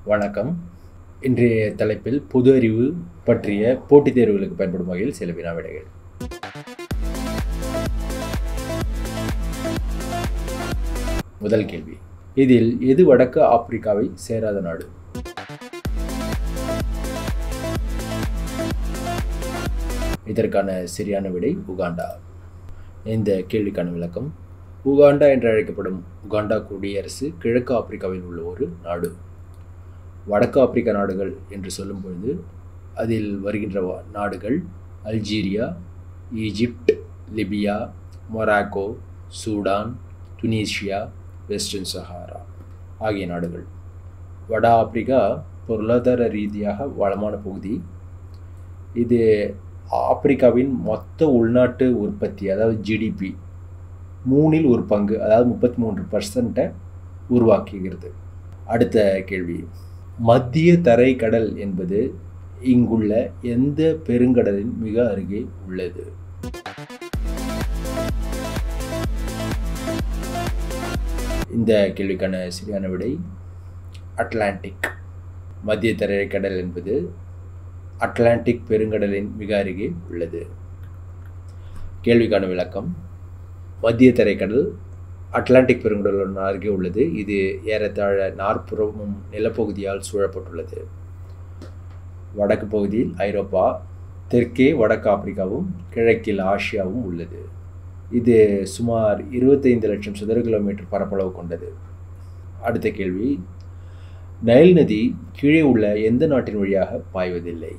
வணக்கம் இன்றைய தலைப்பில் பொது அறிவு பற்றிய போட்டித் தேர்வுகளுக்கு பயன்படும் வகையில் சில வினா விடைகள் முதல் கேள்வி இதில் எது வடக்கு ஆப்பிரிக்காவை சேராத நாடு இதற்கான சரியான விடை உகாண்டா இந்த கேள்விக்கான விளக்கம் உகாண்டா என்று அழைக்கப்படும் உகாண்டா குடியரசு கிழக்கு ஆப்பிரிக்காவில் உள்ள ஒரு நாடு வடக்கு ஆப்பிரிக்க நாடுகள் என்று சொல்லும் பொழுது அதில் வருகின்ற வா- நாடுகள் Algeria Egypt Libya Morocco Sudan Tunisia Western Sahara ஆகிய நாடுகள் வட ஆப்பிரிக்கா பொருளாதார ரீதியாக வளமான பகுதி இது ஆப்பிரிக்காவின் மொத்த உள்நாட்டு உற்பத்தி அதாவது ஜிடிபி மூணில் ஒரு பங்கு அதாவது முப்பத்தி மூன்று பர்சன்ட்டை உருவாக்குகிறது அடுத்த கேள்வி மத்திய தரை கடல் என்பது இங்குள்ள எந்த பெருங்கடலின் மிக அருகே உள்ளது இந்த கேள்விக்கான சரியான விடை அட்லாண்டிக் மத்திய தரை கடல் என்பது அட்லாண்டிக் பெருங்கடலின் மிக அருகே உள்ளது கேள்விக்கான விளக்கம் மத்திய தரைக்கடல் அட்லாண்டிக் பெருங்கடலின் அருகே உள்ளது இது ஏறத்தாழ நாற்புறமும் நிலப்பகுதியால் சூழப்பட்டுள்ளது வடக்கு பகுதியில் ஐரோப்பா தெற்கே வடக்கு ஆப்பிரிக்காவும் கிழக்கில் ஆசியாவும் உள்ளது இது சுமார் இருபத்தைந்து லட்சம் சதுர கிலோமீட்டர் பரப்பளவு கொண்டது அடுத்த கேள்வி நைல் நதி கீழே உள்ள எந்த நாட்டின் வழியாக பாய்வதில்லை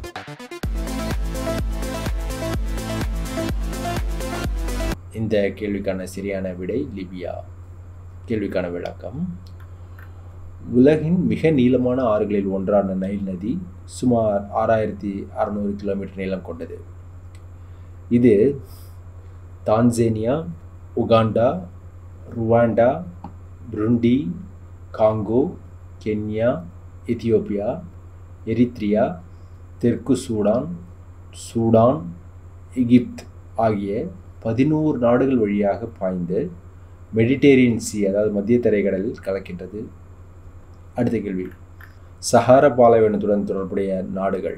இந்த கேள்விக்கான சரியான விடை லிபியா கேள்விக்கான விளக்கம் உலகின் மிக நீளமான ஆறுகளில் ஒன்றான நைல் நதி சுமார் ஆறாயிரத்தி அறநூறு கிலோமீட்டர் நீளம் கொண்டது இது Tanzania Uganda Rwanda Burundi Congo Kenya Ethiopia Eritrea தெற்கு சூடான் சூடான் எகிப்த் ஆகிய பதினோரு நாடுகள் வழியாக பாய்ந்து மெடிடேரியன் சி அதாவது மத்திய தரைக்கடலில் கலக்கின்றது அடுத்த கேள்வி சஹாரா பாலைவனத்துடன் தொடர்புடைய நாடுகள்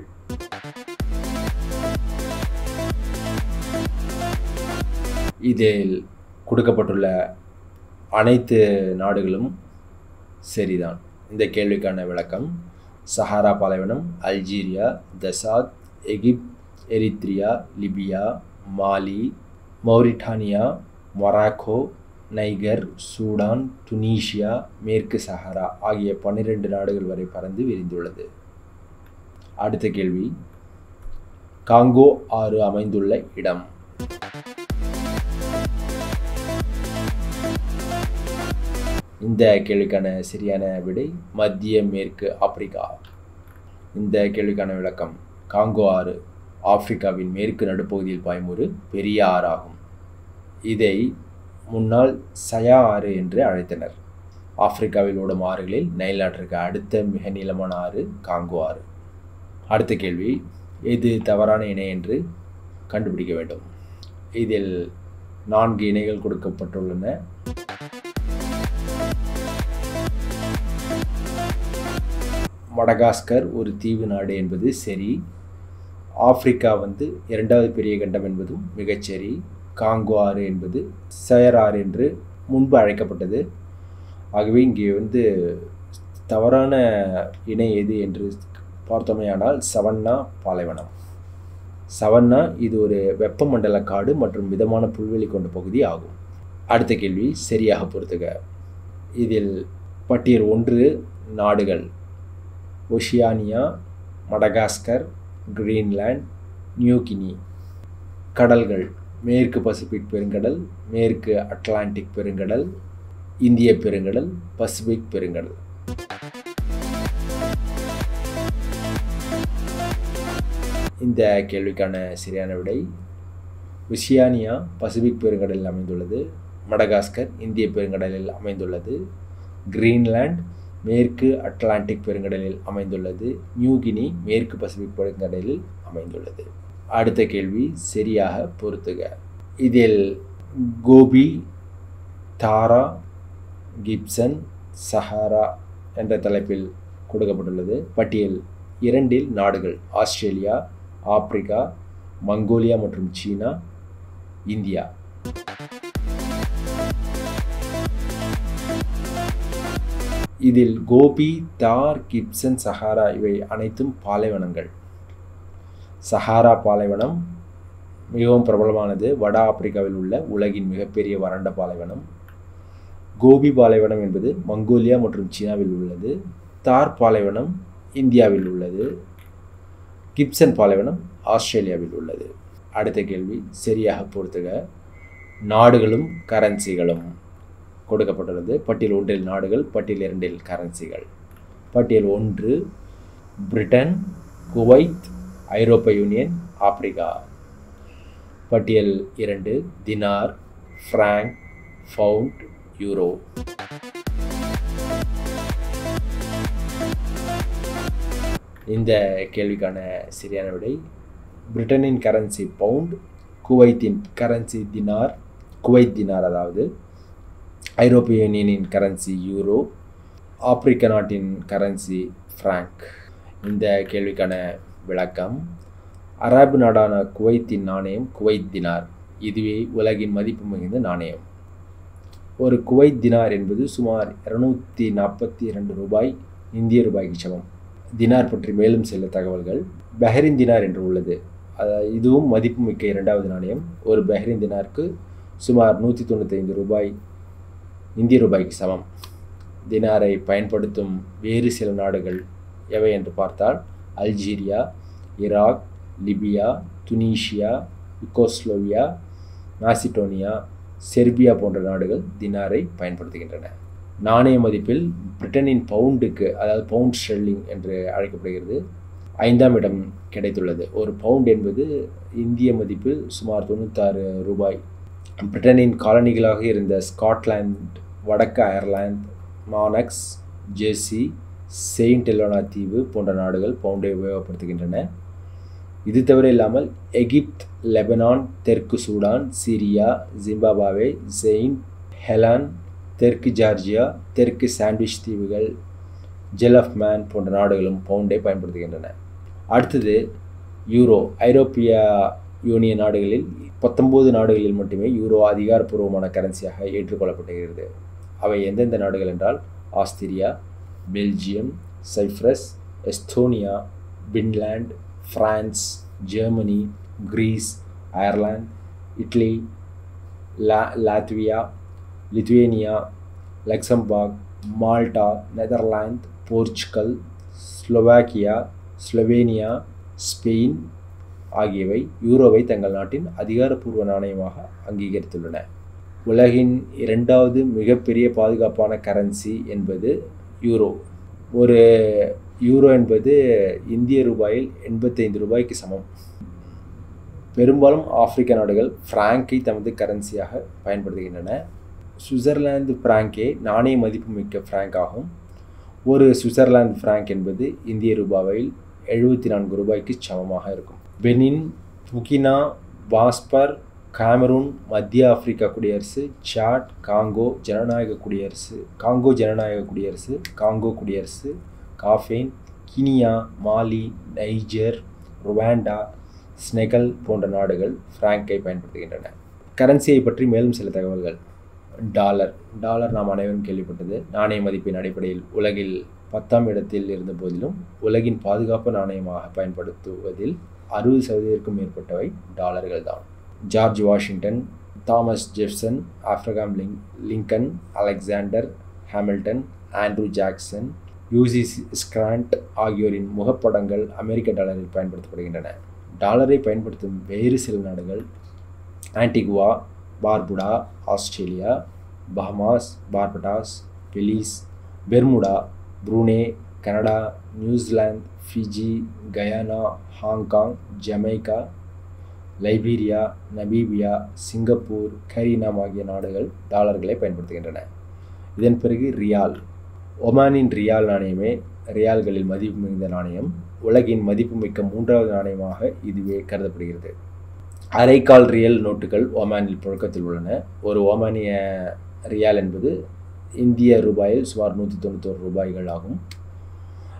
இதில் கொடுக்கப்பட்டுள்ள அனைத்து நாடுகளும் சரிதான் இந்த கேள்விக்கான விளக்கம் சஹாரா பாலைவனம் Algeria Chad Egypt Eritrea Libya Mali Mauritania Morocco Niger Sudan Tunisia மேற்கு சஹாரா ஆகிய பன்னிரண்டு நாடுகள் வரை பறந்து விரிந்துள்ளது அடுத்த கேள்வி காங்கோ ஆறு அமைந்துள்ள இடம் இந்த கேள்விக்கான சரியான விடை மத்திய மேற்கு ஆப்பிரிக்கா இந்த கேள்விக்கான விளக்கம் காங்கோ ஆறு ஆப்பிரிக்காவின் மேற்கு நடுப்பகுதியில் பாயும் ஒரு பெரிய ஆறாகும் இதை முன்னால் சயா ஆறு என்று அழைத்தனர் ஆப்பிரிக்காவில் ஓடும் ஆறுகளில் நைல் ஆற்றிற்கு அடுத்த மிக நீளமான ஆறு காங்கோ ஆறு அடுத்த கேள்வி இது தவறான இணை என்று கண்டுபிடிக்க வேண்டும் இதில் நான்கு இணைகள் கொடுக்கப்பட்டுள்ளன மடகாஸ்கர் ஒரு தீவு நாடு என்பது சரி ஆப்பிரிக்கா வந்து இரண்டாவது பெரிய கண்டம் என்பதும் மிகச்சரி காங்கோ ஆறு என்பது சயர் ஆறு என்று முன்பு அழைக்கப்பட்டது ஆகவே இங்கே வந்து தவறான இணை எது என்று பார்த்தோமேயானால் சவன்னா பாலைவனம் சவன்னா இது ஒரு வெப்பமண்டல காடு மற்றும் மிதமான புல்வெளி கொண்ட பகுதி ஆகும் அடுத்த கேள்வி சரியாக பொறுத்துக இதில் பட்டியல் ஒன்று நாடுகள் ஒஷியானியா மடகாஸ்கர் கிரீன்லாண்ட் நியூகினி கடல்கள் மேற்கு பசிபிக் பெருங்கடல் மேற்கு அட்லாண்டிக் பெருங்கடல் இந்திய பெருங்கடல் பசிபிக் பெருங்கடல் இந்த கேள்விக்கான சரியான விடை ஒசியானியா பசிபிக் பெருங்கடலில் அமைந்துள்ளது மடகாஸ்கர் இந்திய பெருங்கடலில் அமைந்துள்ளது கிரீன்லாண்ட் மேற்கு அட்லாண்டிக் பெருங்கடலில் அமைந்துள்ளது நியூகினி மேற்கு பசிபிக் பெருங்கடலில் அமைந்துள்ளது அடுத்த கேள்வி சரியாக பொறுத்துக இதில் கோபி தாரா கிப்சன் சஹாரா என்ற தலைப்பில் கொடுக்கப்பட்டுள்ளது பட்டியல் இரண்டில் நாடுகள் ஆஸ்திரேலியா ஆப்பிரிக்கா மங்கோலியா மற்றும் சீனா இந்தியா இதில் கோபி தார் கிப்சன் சஹாரா இவை அனைத்தும் பாலைவனங்கள் சஹாரா பாலைவனம் மிகவும் பிரபலமானது வட ஆப்பிரிக்காவில் உள்ள உலகின் மிகப்பெரிய வறண்ட பாலைவனம் கோபி பாலைவனம் என்பது மங்கோலியா மற்றும் சீனாவில் உள்ளது தார் பாலைவனம் இந்தியாவில் உள்ளது கிப்சன் பாலைவனம் ஆஸ்திரேலியாவில் உள்ளது அடுத்த கேள்வி சரியாக பொறுத்துக நாடுகளும் கரன்சிகளும் கொடுக்கப்பட்டுள்ளது பட்டியல் ஒன்றில் நாடுகள் பட்டியல் இரண்டில் கரன்சிகள் பட்டியல் ஒன்று பிரிட்டன் குவைத் ஐரோப்பிய யூனியன் ஆப்பிரிக்கா பட்டியல் இரண்டு தினார் ஃப்ராங்க் ஃபவுண்ட் யூரோ இந்த கேள்விக்கான சரியான விடை பிரிட்டனின் கரன்சி பவுண்ட் குவைத்தின் கரன்சி தினார் குவைத் தினார் அதாவது ஐரோப்பிய யூனியனின் கரன்சி யூரோ ஆப்பிரிக்க நாட்டின் கரன்சி ஃப்ராங்க் இந்த கேள்விக்கான விளக்கம் அரபு நாடான குவைத்தின் நாணயம் குவைத் தினார் இதுவே உலகின் மதிப்பு மிகுந்த நாணயம் ஒரு குவைத் தினார் என்பது சுமார் இரநூத்தி நாற்பத்தி இரண்டு ரூபாய் இந்திய ரூபாய்க்கு சமம் தினார் பற்றி மேலும் சில தகவல்கள் பெஹரின் தினார் என்று உள்ளது இதுவும் மதிப்புமிக்க இரண்டாவது நாணயம் ஒரு பெஹரின் தினாருக்கு சுமார் நூற்றி தொண்ணூத்தைந்து ரூபாய் இந்திய ரூபாய்க்கு சமம் தினாரை பயன்படுத்தும் வேறு சில நாடுகள் எவை என்று பார்த்தால் Algeria Iraq Libya Tunisia Yugoslavia Macedonia Serbia போன்ற நாடுகள் தினாரை பயன்படுத்துகின்றன நாணய மதிப்பில் பிரிட்டனின் பவுண்டுக்கு அதாவது பவுண்ட் ஸ்டெர்லிங் என்று அழைக்கப்படுகிறது ஐந்தாம் இடம் கிடைத்துள்ளது ஒரு பவுண்ட் என்பது இந்திய மதிப்பில் சுமார் தொண்ணூத்தாறு ரூபாய் பிரிட்டனின் காலனிகளாக இருந்த ஸ்காட்லாந்து வடக்கு Ireland Manx Jersey Saint Helena தீவு போன்ற நாடுகள் பவுண்டை உபயோகப்படுத்துகின்றன இது தவிர இல்லாமல் எகிப்த் லெபனான் தெற்கு Sudan Syria Zimbabwe Saint Helena தெற்கு ஜார்ஜியா தெற்கு சாண்ட்விச் தீவுகள் ஜெல் ஆஃப் மேன் போன்ற நாடுகளும் பவுண்டை பயன்படுத்துகின்றன அடுத்தது யூரோ ஐரோப்பிய யூனியன் நாடுகளில் பத்தொம்போது நாடுகளில் மட்டுமே யூரோ அதிகாரப்பூர்வமான கரன்சியாக ஏற்றுக்கொள்ளப்படுகிறது அவை எந்தெந்த நாடுகள் என்றால் Austria Belgium Cyprus Estonia Finland France Germany Greece Ireland Italy லா Latvia Lithuania Luxembourg Malta Netherlands Portugal Slovakia Slovenia Spain ஆகியவை யூரோவை தங்கள் நாட்டின் அதிகாரப்பூர்வ நாணயமாக அங்கீகரித்துள்ளன உலகின் இரண்டாவது மிகப்பெரிய பாதுகாப்பான கரன்சி என்பது யூரோ ஒரு யூரோ என்பது இந்திய ரூபாயில் எண்பத்தைந்து ரூபாய்க்கு சமம் பெரும்பாலும் ஆப்பிரிக்க நாடுகள் ஃப்ராங்கை தமது கரன்சியாக பயன்படுத்துகின்றன சுவிட்சர்லாந்து ஃப்ராங்கே நாணய மதிப்புமிக்க ஃப்ராங்க் ஆகும் ஒரு சுவிட்சர்லாந்து ஃப்ராங்க் என்பது இந்திய ரூபாயில் எழுபத்தி நான்கு ரூபாய்க்கு சமமாக இருக்கும் பெனின் புகினா பாஸ்பர் காமரூன் மத்திய ஆப்பிரிக்கா குடியரசு சாட் காங்கோ ஜனநாயக குடியரசு காங்கோ ஜனநாயக குடியரசு காங்கோ குடியரசு Gabon Guinea Mali Niger Rwanda Senegal போன்ற நாடுகள் ஃப்ராங்கை பயன்படுத்துகின்றன கரன்சியை பற்றி மேலும் சில தகவல்கள் டாலர் டாலர் நாம் அனைவரும் கேள்விப்பட்டது நாணய மதிப்பின் அடிப்படையில் உலகில் பத்தாம் இடத்தில் இருந்த போதிலும் உலகின் பாதுகாப்பு நாணயமாக பயன்படுத்துவதில் அறுபது சதவீதத்திற்கும் மேற்பட்டவை டாலர்கள் தான் George Washington Thomas Jefferson Abraham லிங் Lincoln Alexander Hamilton Andrew Jackson U S Grant ஆகியோரின் முகப்படங்கள் அமெரிக்க டாலரில் பயன்படுத்தப்படுகின்றன டாலரை பயன்படுத்தும் வேறு சில நாடுகள் Antigua Barbuda Australia Bahamas Barbados Belize Bermuda Brunei Canada New Zealand Fiji Guyana Hong Kong Jamaica Liberia Namibia Singapore கரீனாம் ஆகிய நாடுகள் டாலர்களை பயன்படுத்துகின்றன இதன் பிறகு ரியால் ஒமானின் ரியால் நாணயமே ரியால்களில் மதிப்பு மிகுந்த நாணயம் உலகின் மதிப்புமிக்க மூன்றாவது நாணயமாக இதுவே கருதப்படுகிறது அரைக்கால் ரியல் நோட்டுகள் ஓமானில் புழக்கத்தில் உள்ளன ஒரு ஓமானிய ரியால் என்பது இந்திய ரூபாயில் சுமார் நூற்றி தொண்ணூத்தோரு ரூபாய்கள் ஆகும்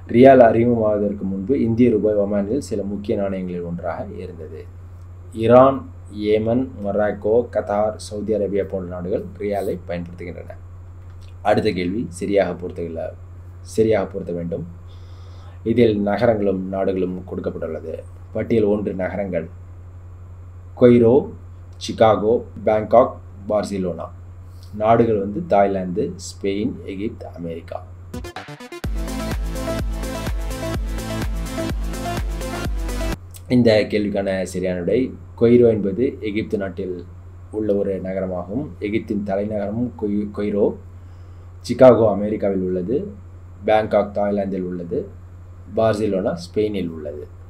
ரியால் அறிமுகமாவதற்கு முன்பு இந்திய ரூபாய் ஒமானில் சில முக்கிய நாணயங்களில் ஒன்றாக இருந்தது Iran Yemen Morocco Qatar Saudi Arabia போன்ற நாடுகள் ரியாலை பயன்படுத்துகின்றன அடுத்த கேள்வி சரியாக பொறுத்துகள சரியாக பொருத்த வேண்டும் இதில் நகரங்களும் நாடுகளும் கொடுக்கப்பட்டுள்ளது பட்டியல் ஒன்று நகரங்கள் கொய்ரோ சிகாகோ பேங்காக் பார்சிலோனா நாடுகள் வந்து தாய்லாந்து ஸ்பெயின் எகிப்து அமெரிக்கா இந்த கேள்விக்கான சரியான விடை கொய்ரோ என்பது எகிப்து நாட்டில் உள்ள ஒரு நகரமாகும் எகிப்தின் தலைநகரமும் கொய் கொய்ரோ சிகாகோ அமெரிக்காவில் உள்ளது பேங்காக் தாய்லாந்தில் உள்ளது பார்சிலோனா ஸ்பெயினில் உள்ளது